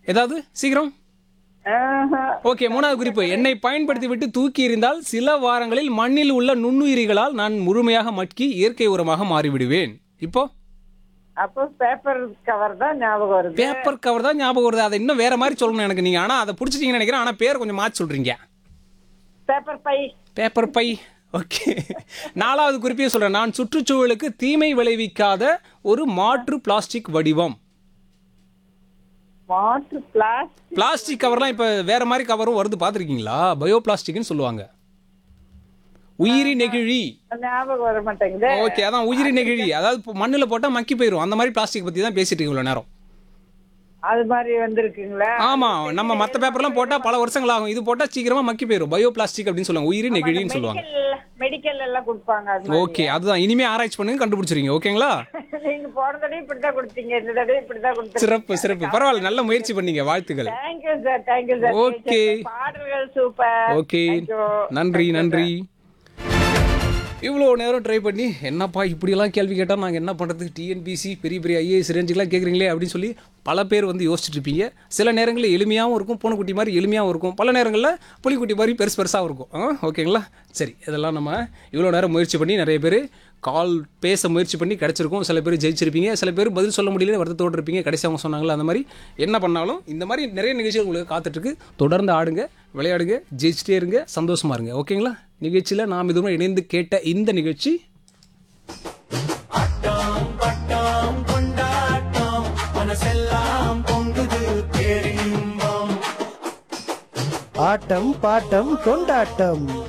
ஏதாவது சீக்கிரம் ஆஹா. ஓகே மூணாவது குறிப்பு என்னை பயன்படுத்தி விட்டு தூக்கி எறிந்தால் சில வாரங்களில் மண்ணில் உள்ள நுண்ணுயிரிகளால் நான் முழுமையாக மட்கி இயற்கை உரமாக மாறிவிடுவேன் இப்போ அப்போ பேப்பர் கவர் தான் ஞாபகம் வருது பேப்பர் கவர் தான் ஞாபகம் வருது அதை இன்னும் வேற மாதிரி சொல்லணும் எனக்கு நீங்க ஆனா அதை பிடிச்சிட்டீங்கன்னு நினைக்கிறேன் ஆனா பேர் கொஞ்சம் மாற்றி சொல்றீங்க பேப்பர் பை பேப்பர் பை ஓகே நாலாவது குறிப்பையும் சொல்றேன் நான் சுற்றுச்சூழலுக்கு தீமை விளைவிக்காத ஒரு மாற்று பிளாஸ்டிக் வடிவம் மாற்று பிளாஸ்டிக் பிளாஸ்டிக் கவர்லாம் இப்போ வேற மாதிரி கவரும் வருது பார்த்துருக்கீங்களா பயோ பிளாஸ்டிக்னு சொல்லுவாங்க உயிரி நெகிழி ஞாபகம் வர மாட்டேங்குது ஓகே அதான் உயிரி நெகிழி அதாவது இப்போ மண்ணில் போட்டால் மக்கி போயிடும் அந்த மாதிரி பிளாஸ்டிக் பற்றி தான் பேசிட்டு இவ்வளோ நேரம் அது மாதிரி வந்திருக்குங்களா ஆமா நம்ம மற்ற பேப்பர்லாம் போட்டால் பல வருஷங்கள் ஆகும் இது போட்டால் சீக்கிரமா மக்கி போயிடும் பயோ பிளாஸ்டிக் அப்படின்னு சொல்லுவாங்க உயிரி நெகிழின்னு சொல்லுவாங்க மெடிக்கல் மெடிக்கல் எல்லாம் கொடுப்பாங்க அது மாதிரி. ஓகே அதுதான் இனிமே ஆராய்ச்சி பண்ணுங்க கண்டுபிடிச்சிருங்க ஓகேங்களா நீங்க போன தடவை இப்படிதான் கொடுத்தீங்க இந்த தடவை இப்படிதான் கொடுத்தீங்க சிறப்பு சிறப்பு பரவாயில்ல நல்ல முயற்சி பண்ணீங்க வாழ்த்துக்கள் thank you sir thank you sir Okay. பாடல்கள் சூப்பர் ஓகே Thank you. நன்றி Thank you, நன்றி இவ்வளோ நேரம் ட்ரை பண்ணி என்னப்பா இப்படியெல்லாம் கேள்வி கேட்டால் நாங்கள் என்ன பண்ணுறது டிஎன்பிசி பெரிய பெரிய ஐஏஎஸ் ரேஞ்சுக்கெலாம் கேட்குறீங்களே அப்படின்னு சொல்லி பல பேர் வந்து யோசிச்சுட்டு இருப்பீங்க சில நேரங்களில் எளிமையாகவும் இருக்கும் பூனைக்குட்டி மாதிரி எளிமையாகவும் இருக்கும் பல நேரங்களில் புலிக்குட்டி மாதிரி பெருசு பெருசாகவும் இருக்கும் ஆ, ஓகேங்களா சரி இதெல்லாம் நம்ம இவ்வளோ நேரம் முயற்சி பண்ணி நிறைய பேர் கால் பேச முயற்சி பண்ணி கிடச்சிருக்கும் சில பேர் ஜெயிச்சிருப்பீங்க சில பேர் பதில் சொல்ல முடியல வருத்தத்தோடு இருப்பீங்க கடைசி அவங்க சொன்னாங்களா அந்த மாதிரி என்ன பண்ணாலும் இந்த மாதிரி நிறைய நிகழ்ச்சிகள் உங்களுக்கு காத்துட்ருக்கு தொடர்ந்து ஆடுங்க விளையாடுங்க ஜெயிச்சிட்டே இருங்க சந்தோஷமா இருங்க ஓகேங்களா நிகழ்ச்சியில் நாம் இதுவும் இணைந்து கேட்ட இந்த நிகழ்ச்சி ஆட்டம் பாட்டம் கொண்டாட்டம்